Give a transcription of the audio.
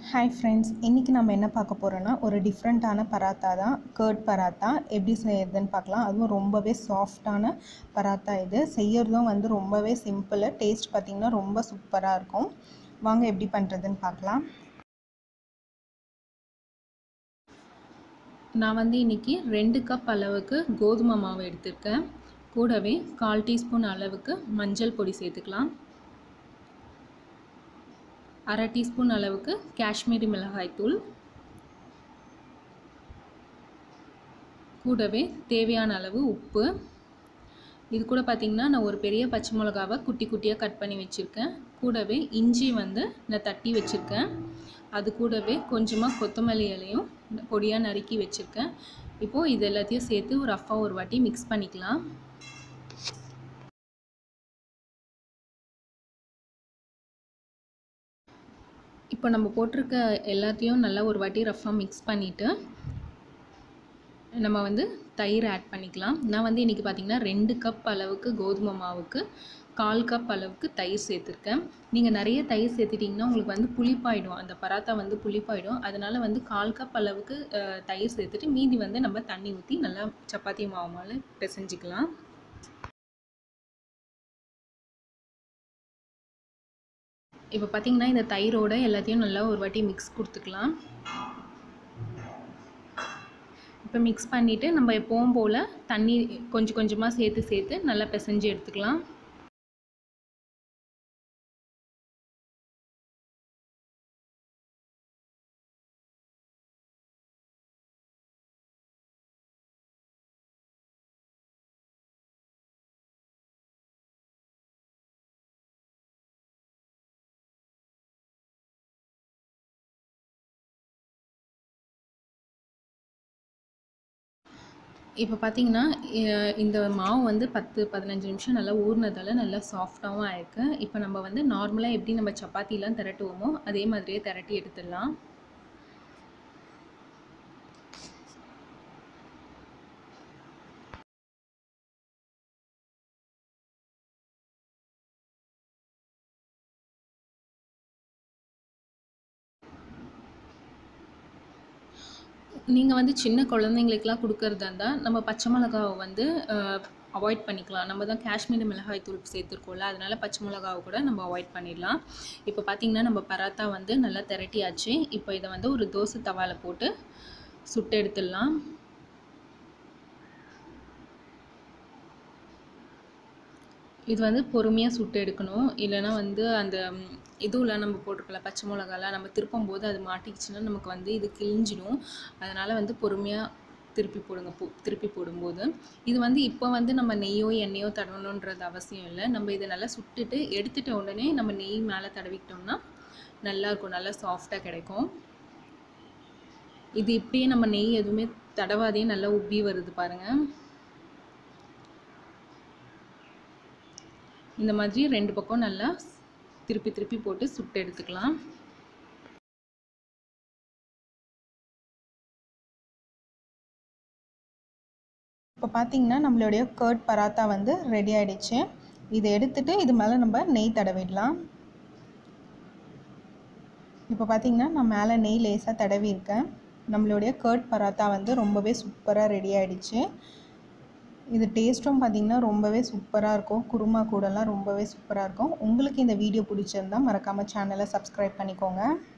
hi friends இன்றைக்கி நம்ம என்ன பார்க்க போகிறோன்னா ஒரு டிஃப்ரெண்ட்டான பராத்தா தான் கர்ட் பராத்தா எப்படி செய்யறதுன்னு பார்க்கலாம் அதுவும் ரொம்பவே சாஃப்டான பராத்தா இது செய்யறதும் வந்து ரொம்பவே சிம்பிள் டேஸ்ட் பார்த்திங்கன்னா ரொம்ப சூப்பராக இருக்கும் வாங்க எப்படி பண்ணுறதுன்னு பார்க்கலாம் நான் வந்து இன்றைக்கி ரெண்டு கப் அளவுக்கு கோதுமை மாவு எடுத்திருக்கேன் கூடவே கால் டீஸ்பூன் அளவுக்கு மஞ்சள் பொடி சேர்த்துக்கலாம் அரை டீஸ்பூன் அளவுக்கு காஷ்மீரி மிளகாய்த்தூள் கூடவே தேவையான அளவு உப்பு இது கூட பார்த்திங்கன்னா நான் ஒரு பெரிய பச்சை மிளகாவை குட்டி குட்டியாக கட் பண்ணி வச்சுருக்கேன் கூடவே இஞ்சி வந்து நான் தட்டி வச்சுருக்கேன் அது கூடவே கொஞ்சமாக கொத்தமல்லி இலையும் பொடியாக நறுக்கி வச்சுருக்கேன் இப்போது இது எல்லாத்தையும் சேர்த்து ஒரு ரஃப்பாக ஒரு வாட்டி மிக்ஸ் பண்ணிக்கலாம் இப்போ நம்ம போட்டிருக்க எல்லாத்தையும் நல்லா ஒரு வாட்டி ரஃப்பாக மிக்ஸ் பண்ணிவிட்டு நம்ம வந்து தயிர் ஆட் பண்ணிக்கலாம் நான் வந்து இன்றைக்கி பார்த்திங்கன்னா ரெண்டு கப் அளவுக்கு கோதுமை மாவுக்கு கால் கப் அளவுக்கு தயிர் சேர்த்துருக்கேன் நீங்கள் நிறைய தயிர் சேர்த்துட்டிங்கன்னா உங்களுக்கு வந்து புளிப்பாயிடும் அந்த பராத்தா வந்து புளிப்பாயிடும் அதனால் வந்து கால் கப் அளவுக்கு தயிர் சேர்த்துட்டு மீதி வந்து நம்ம தண்ணி ஊற்றி நல்லா சப்பாத்தி மாவு மேலே பிசைஞ்சிக்கலாம் இப்போ பார்த்திங்கன்னா இந்த தயிரோட எல்லாத்தையும் நல்லா ஒரு வாட்டி மிக்ஸ் கொடுத்துக்கலாம் இப்போ மிக்ஸ் பண்ணிவிட்டு நம்ம எப்போவும் போல் தண்ணி கொஞ்சம் கொஞ்சமாக சேர்த்து சேர்த்து நல்லா பிசைஞ்சு எடுத்துக்கலாம் இப்போ பார்த்தீங்கன்னா இந்த மாவு வந்து பத்து பதினஞ்சு நிமிஷம் நல்லா ஊறினதால நல்லா சாஃப்டாகவும் ஆயிருக்கு இப்போ நம்ம வந்து நார்மலாக எப்படி நம்ம சப்பாத்திலாம் திரட்டுவோமோ அதே மாதிரியே திரட்டி எடுத்துடலாம் நீங்கள் வந்து சின்ன குழந்தைங்களுக்குலாம் கொடுக்குறதா இருந்தால் நம்ம பச்சை மிளகாவை வந்து அவாய்ட் பண்ணிக்கலாம் நம்ம தான் காஷ்மீரி மிளகாய் தூள் சேர்த்துருக்கோம்ல அதனால் பச்சை மிளகாவை கூட நம்ம அவாய்ட் பண்ணிடலாம் இப்போ பார்த்திங்கன்னா நம்ம பராத்தா வந்து நல்லா திரட்டியாச்சு இப்போ இதை வந்து ஒரு தோசை தவாவில் போட்டு சுட்டு எடுத்துடலாம் இது வந்து பொறுமையாக சுட்டு எடுக்கணும் இல்லைனா வந்து அந்த இதுவில் நம்ம போட்டிருக்கல பச்சை மிளகாலாம் நம்ம திருப்பும் போது அது மாட்டிக்கிச்சுன்னா நமக்கு வந்து இது கிழிஞ்சிடும் அதனால் வந்து பொறுமையாக திருப்பி போடுங்க போ திருப்பி போடும்போது இது வந்து இப்போ வந்து நம்ம நெய்யோ எண்ணெயோ தடவணுன்றது அவசியம் இல்லை நம்ம இதை நல்லா சுட்டுட்டு எடுத்துட்ட உடனே நம்ம நெய் மேலே தடவிக்கிட்டோம்னா நல்லாயிருக்கும் நல்லா சாஃப்டாக கிடைக்கும் இது இப்படியே நம்ம நெய் எதுவுமே தடவாதே நல்லா உப்பி வருது பாருங்கள் இந்த மாதிரி ரெண்டு பக்கம் நல்லா திருப்பி திருப்பி போட்டு சுட்டு எடுத்துக்கலாம் இப்போ பார்த்தீங்கன்னா நம்மளுடைய கர்ட் பராத்தா வந்து ரெடி ஆகிடுச்சு இதை எடுத்துகிட்டு இது மேலே நம்ம நெய் தடவிடலாம் இப்போ பார்த்தீங்கன்னா நான் மேலே நெய் லேசாக தடவியிருக்கேன் நம்மளுடைய கர்ட் பராத்தா வந்து ரொம்பவே சூப்பராக ரெடி ஆகிடுச்சு இது டேஸ்ட்டும் பார்த்திங்கன்னா ரொம்பவே சூப்பராக இருக்கும் குருமா கூடலாம் ரொம்பவே சூப்பராக இருக்கும் உங்களுக்கு இந்த வீடியோ பிடிச்சிருந்தா மறக்காமல் சேனலை சப்ஸ்கிரைப் பண்ணிக்கோங்க